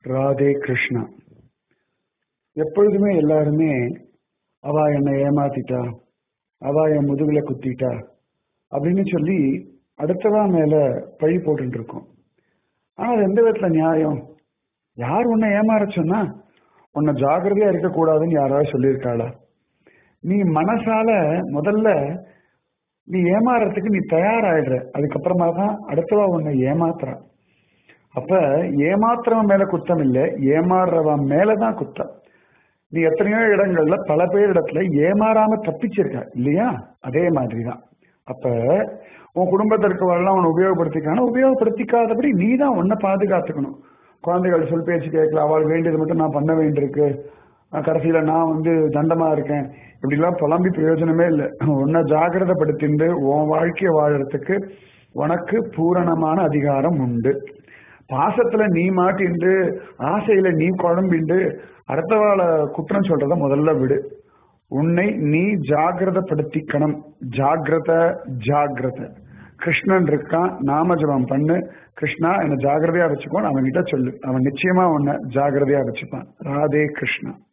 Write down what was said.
ராதே கிருஷ்ணா எப்பொழுதுமே எல்லாருமே அவ என்னை ஏமாத்திட்டா அவ என் முதுகுல குத்திட்டா அப்படின்னு சொல்லி அடுத்தவா மேல பழி போட்டுட்டு இருக்கோம் ஆனா அது எந்த விதத்துல நியாயம் யார் உன்னை ஏமாற சொன்னா உன்னை ஜாகிரதையா இருக்கக்கூடாதுன்னு யாராவது சொல்லியிருக்காளா நீ மனசால முதல்ல நீ ஏமாறதுக்கு நீ தயாராயிடுற அதுக்கப்புறமா தான் அடுத்தவா உன்னை ஏமாத்துறா அப்ப ஏமாத்துறவன் மேல குத்தம் இல்லை ஏமாறுறவன் மேலதான் குத்தம் நீ எத்தனையோ இடங்கள்ல பல பேர் இடத்துல ஏமாறாம தப்பிச்சிருக்க இல்லையா அதே மாதிரிதான் அப்ப உன் குடும்பத்திற்கு வரலாம் உன்னை உபயோகப்படுத்திக்கான உபயோகப்படுத்திக்காதபடி நீ தான் உன்னை பாதுகாத்துக்கணும் குழந்தைகள் சொல் பேச்சு கேட்கல அவள் வேண்டியது மட்டும் நான் பண்ண வேண்டியிருக்கு கடைசியில நான் வந்து தண்டமா இருக்கேன் இப்படிலாம் புலம்பி பிரயோஜனமே இல்லை உன்னை ஜாகிரதப்படுத்திண்டு உன் வாழ்க்கையை வாழறதுக்கு உனக்கு பூரணமான அதிகாரம் உண்டு பாசத்துல நீ மாட்டிண்டு ஆசையில நீ குழம்பிண்டு அடுத்தவாளை குற்றம் சொல்றத முதல்ல விடு உன்னை நீ ஜாகிரதப்படுத்திக்கணும் ஜாகிரத ஜாகிரத கிருஷ்ணன் இருக்கான் நாம ஜபம் பண்ணு கிருஷ்ணா என்னை ஜாகிரதையா வச்சுக்கோ அவன் கிட்ட சொல்லு அவன் நிச்சயமா உன்னை ஜாகிரதையா வச்சுப்பான் ராதே கிருஷ்ணா